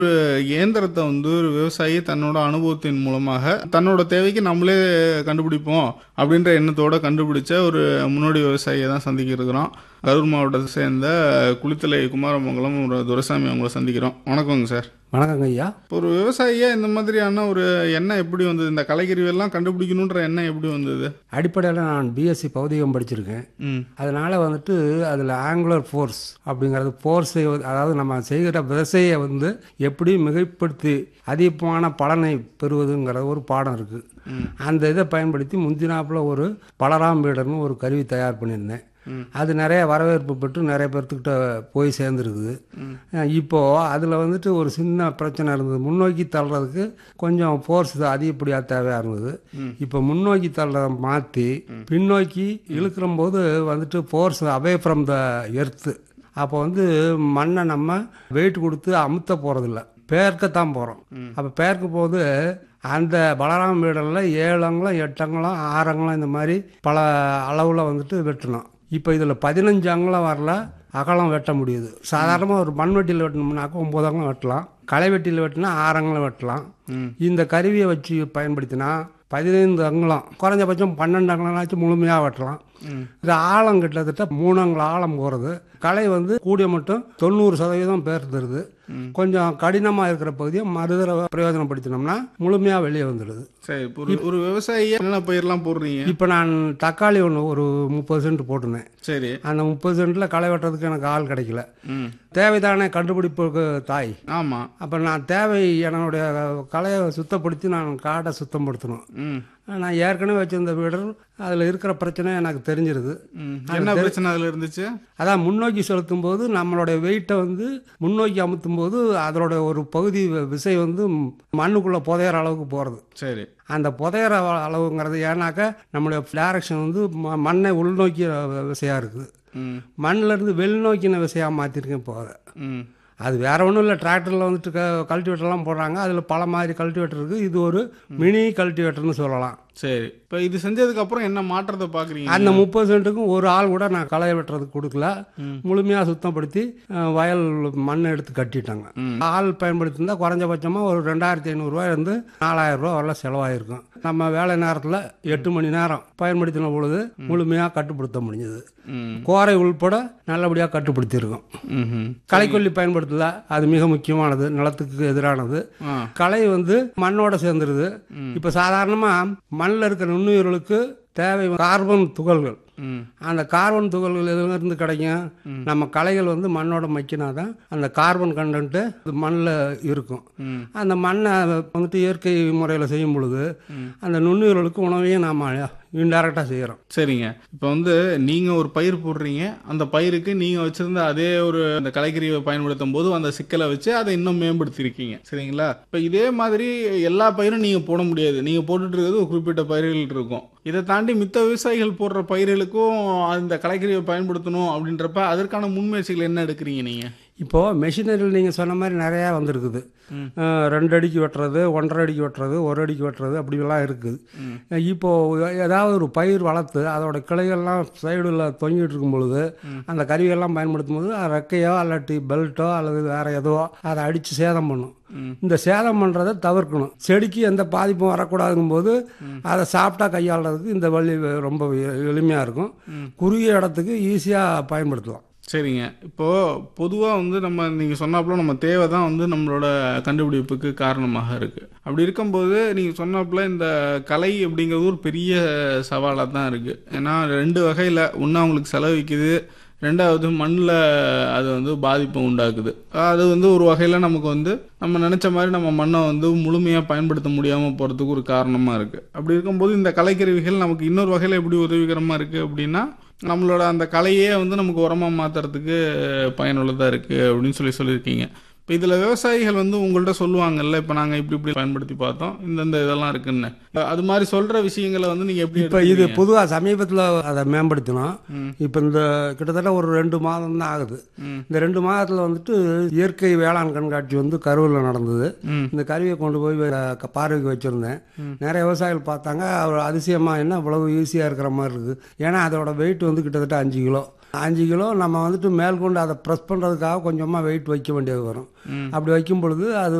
ஒரு இயந்திரத்தை வந்து ஒரு விவசாயி தன்னோட அனுபவத்தின் மூலமாக தன்னோட தேவைக்கு நம்மளே கண்டுபிடிப்போம் அப்படின்ற எண்ணத்தோட கண்டுபிடிச்ச ஒரு முன்னோடி விவசாயியை தான் சந்திக்க இருக்கிறோம் கரூர் மாவட்டத்தை சேர்ந்த குளித்தலை குமாரமங்கலம் ஒரு துரைசாமி அவங்கள சந்திக்கிறோம் வணக்கங்க சார் வணக்கங்க ஐயா இப்போ ஒரு விவசாயியா இந்த மாதிரியான ஒரு எண்ணம் எப்படி வந்தது இந்த கலைக்கருவியெல்லாம் கண்டுபிடிக்கணுன்ற எண்ணம் எப்படி வந்தது அடிப்படையில் நான் பிஎஸ்சி பௌதிகம் படிச்சிருக்கேன் ம் அதனால வந்துட்டு அதில் ஆங்குலர் ஃபோர்ஸ் அப்படிங்கிறது ஃபோர்ஸை அதாவது நம்ம செய்கிற விவசாயியை வந்து எப்படி மிகைப்படுத்தி அதிகமான பலனை பெறுவதுங்கிற ஒரு பாடம் இருக்குது அந்த இதை பயன்படுத்தி முந்தினாப்புல ஒரு பலராம் வீடர்னு ஒரு கருவி தயார் பண்ணியிருந்தேன் அது நிறைய வரவேற்பு பெற்று நிறைய பேர்த்துக்கிட்ட போய் சேர்ந்துருக்குது இப்போது அதில் வந்துட்டு ஒரு சின்ன பிரச்சனை இருந்தது முன்னோக்கி தள்ளுறதுக்கு கொஞ்சம் ஃபோர்ஸ் அதிகப்படியாக தேவையாக இருந்தது இப்போ முன்னோக்கி தள்ளுறதை மாற்றி பின்னோக்கி இழுக்கிற போது வந்துட்டு force away from the earth அப்போ வந்து மண்ணை நம்ம வெயிட் கொடுத்து அமுத்த போகிறதில்ல பேர்க்கத்தான் போகிறோம் அப்போ பேர்க்க போது அந்த பலராம வீடலில் ஏழு அங்குலம் எட்டு அங்குலம் ஆறு அங்குலம் இந்த மாதிரி பல அளவில் வந்துட்டு வெட்டணும் இப்போ இதில் பதினஞ்சு அங்குலம் வரல அகலம் வெட்ட முடியுது சாதாரணமாக ஒரு மண்வெட்டியில் வெட்டணும்னாக்கா ஒம்பது அங்குலம் வெட்டலாம் களை வெட்டியில் வெட்டினா ஆறு அங்குலம் வெட்டலாம் இந்த கருவியை வச்சு பயன்படுத்தினா பதினைந்து அங்குலம் குறைஞ்சபட்சம் பன்னெண்டு அங்குலம்னாச்சும் முழுமையாக வெட்டலாம் இது ஆழம் கிட்டத்தட்ட மூணு அங்குலம் ஆழம் போகிறது களை வந்து கூடிய மட்டும் தொண்ணூறு சதவீதம் பேர் தருது கொஞ்சம் கடினமாக இருக்கிற பகுதியை மறுதர பிரயோஜனப்படுத்தினோம்னா முழுமையாக வெளியே வந்துடுது சரி இப்போ ஒரு ஒரு விவசாயியா என்னென்ன பயிரெல்லாம் போடுறீங்க இப்போ நான் தக்காளி ஒன்று ஒரு முப்பது சென்ட் போட்டிருந்தேன் சரி அந்த முப்பது சென்ட்டில் களை வெட்டுறதுக்கு எனக்கு ஆள் கிடைக்கல ம் தேவைதானே கண்டுபிடிப்புக்கு தாய் ஆமாம் அப்போ நான் தேவை என்னுடைய களையை சுத்தப்படுத்தி நான் காட்டை சுத்தப்படுத்தணும் ம் நான் ஏற்கனவே வச்சிருந்த வீடர் அதில் இருக்கிற பிரச்சனை எனக்கு தெரிஞ்சிருது ம். என்ன பிரச்சனை அதில் இருந்துச்சு அதான் முன்னோக்கி செலுத்தும் போது நம்மளுடைய வெயிட்டை வந்து முன்னோக்கி அமுத்தும் போது அதோட ஒரு பகுதி வி- விசை வந்து மண்ணுக்குள்ளே புதையிற அளவுக்கு போகிறது சரி அந்த புதையிற அள- அளவுங்கிறது ஏன்னாக்கா நம்மளுடைய டைரக்ஷன் வந்து ம- மண்ணை உள்நோக்கிய விசையாக இருக்குது ம் மண்ணில் இருந்து வெளிநோக்கின விசையாக மாற்றிருக்கேன் இப்போ அதை ம் அது வேற ஒன்றும் இல்லை டிராக்டரில் வந்துட்டு க கல்டிவேட்டர்லாம் போடுறாங்க அதில் பல மாதிரி கல்டிவேட்டர் இருக்குது இது ஒரு மினி கல்டிவேட்டர்னு சொல்லலாம் சரி இப்போ இது செஞ்சதுக்கு அப்புறம் என்ன மாற்றத்தை பார்க்குறீங்க அந்த முப்பது சென்ட்டுக்கும் ஒரு ஆள் கூட நான் களை வெட்டுறதுக்கு கொடுக்கல முழுமையாக சுத்தப்படுத்தி அஹ், வயல் மண் எடுத்து கட்டிட்டாங்க ஆள் பயன்படுத்தியிருந்தா குறைஞ்சபட்சமாக ஒரு ரெண்டாயிரத்தி ஐநூறுரூவாயிருந்து நாலாயிரம் ரூபா வரல செலவாயிருக்கும் நம்ம வேலை நேரத்தில் எட்டு மணி நேரம் பயன்படுத்தின பொழுது முழுமையாக கட்டுப்படுத்த முடிஞ்சது ம் கோரை உள்பட நல்லபடியாக கட்டுப்படுத்தியிருக்கோம் ம் களைக்கொல்லி பயன்படுத்தல அது மிக முக்கியமானது நிலத்துக்கு எதிரானது ஆ களை வந்து மண்ணோட சேர்ந்துருது இப்போ சாதாரணமாக மண்ணில் இருக்கிற நுண்ணுயிர்களுக்கு தேவை கார்பன் துகள்கள் ம் அந்த கார்பன் துகள்கள் எதுலேருந்து கிடைக்கும் நம்ம களைகள் வந்து மண்ணோட மக்கினா தான் அந்த கார்பன் கண்டென்ட்டு மண்ணில் இருக்கும் ம் அந்த மண்ணை வந்துட்டு இயற்கை முறையில் செய்யும் பொழுது அந்த நுண்ணுயிர்களுக்கு உணவையும் நாம் இன்டைரக்டாக செய்கிறோம் சரிங்க இப்போ வந்து நீங்கள் ஒரு பயிர் போடுறீங்க அந்த பயிருக்கு நீங்கள் வச்சிருந்த அதே ஒரு அந்த கலைக்கருவியை பயன்படுத்தும் போது அந்த சிக்கலை வச்சு அதை இன்னும் மேம்படுத்தியிருக்கீங்க சரிங்களா இப்போ இதே மாதிரி எல்லா பயிரும் நீங்கள் போட முடியாது நீங்கள் போட்டுட்டு இருக்கிறது ஒரு குறிப்பிட்ட பயிர்கள் இருக்கும் இதை தாண்டி மித்த விவசாயிகள் போடுற பயிர்களுக்கும் அந்த கலைக்கருவியை பயன்படுத்தணும் அப்படின்றப்ப அதற்கான முன்முயற்சிகள் என்ன எடுக்கிறீங்க நீங்கள் இப்போது மெஷினரியில் நீங்கள் சொன்ன மாதிரி நிறையா வந்திருக்குது அஹ், ரெண்டு அடிக்கு வெட்டுறது ஒன்றரை அடிக்கு வெட்டுறது ஒரு அடிக்கு வெட்டுறது அப்படிலாம் இருக்குது இப்போது ஏதாவது ஒரு பயிர் வளர்த்து அதோட கிளைகள்லாம் சைடில் தொங்கிட்டு இருக்கும் பொழுது அந்த கருவியெல்லாம் பயன்படுத்தும் போது அது ரெக்கையோ அல்லாட்டி பெல்ட்டோ அல்லது வேறு எதுவோ அதை அடித்து சேதம் பண்ணும் இந்த சேதம் பண்ணுறதை தவிர்க்கணும் செடிக்கு எந்த பாதிப்பும் வரக்கூடாதுங்கும் போது அதை சாப்பிட்டா கையாளுறதுக்கு இந்த வழி ரொம்ப எளிமையாக இருக்கும் குறுகிய இடத்துக்கு ஈஸியாக பயன்படுத்தலாம் சரிங்க இப்போ பொதுவாக வந்து நம்ம நீங்கள் சொன்னாப்புல நம்ம தேவை தான் வந்து நம்மளோட கண்டுபிடிப்புக்கு காரணமாக இருக்கு அப்படி இருக்கும்போது நீங்கள் சொன்னாப்புல இந்த கலை அப்படிங்கிறது ஒரு பெரிய சவாலாக தான் இருக்கு ஏன்னா ரெண்டு வகையில் ஒன்று அவங்களுக்கு செலவிக்குது ரெண்டாவது மண்ணில் அது வந்து பாதிப்பை உண்டாக்குது அது வந்து ஒரு வகையில் நமக்கு வந்து நம்ம நினச்ச மாதிரி நம்ம மண்ணை வந்து முழுமையாக பயன்படுத்த முடியாமல் போகிறதுக்கு ஒரு காரணமாக இருக்குது அப்படி இருக்கும்போது இந்த கலைக்கருவிகள் நமக்கு இன்னொரு வகையில் எப்படி உதவிகரமாக இருக்குது அப்படின்னா நம்மளோட அந்த கலையே வந்து நமக்கு உரமாக மாற்றுறதுக்கு பயனுள்ளதாக இருக்குது அப்படின்னு சொல்லி சொல்லியிருக்கீங்க இப்போ இதில் விவசாயிகள் வந்து உங்கள்கிட்ட சொல்லுவாங்கல்ல இப்போ நாங்கள் இப்படி இப்படி பயன்படுத்தி பார்த்தோம் இந்தந்த இதெல்லாம் இருக்குன்னு அது மாதிரி சொல்கிற விஷயங்களை வந்து நீங்கள் எப்படி இப்போ இது எடுத்துக்கிறீங்க? பொதுவாக சமீபத்தில் அதை மேம்படுத்தினோம் இப்போ இந்த கிட்டத்தட்ட ஒரு ரெண்டு மாதம் தான் ஆகுது ம். இந்த ரெண்டு மாதத்தில் வந்துட்டு இயற்கை வேளாண் கண்காட்சி வந்து கரூரில் நடந்தது ம். இந்த கருவியை கொண்டு போய் வே- க- பார்வைக்கு வச்சுருந்தேன் நிறைய விவசாயிகள் பார்த்தாங்க அவர் அதிசயமாக என்ன இவ்வளவு ஈஸியாக இருக்கிற மாதிரி இருக்குது ஏன்னா அதோட வெயிட் வந்து கிட்டத்தட்ட அஞ்சு கிலோ அஞ்சு கிலோ நம்ம வந்துட்டு மேற்கொண்டு அதை ப்ரெஸ் பண்ணுறதுக்காக கொஞ்சமாக வெயிட் வைக்க வேண்டியது வரும் அப்படி வைக்கும் பொழுது அது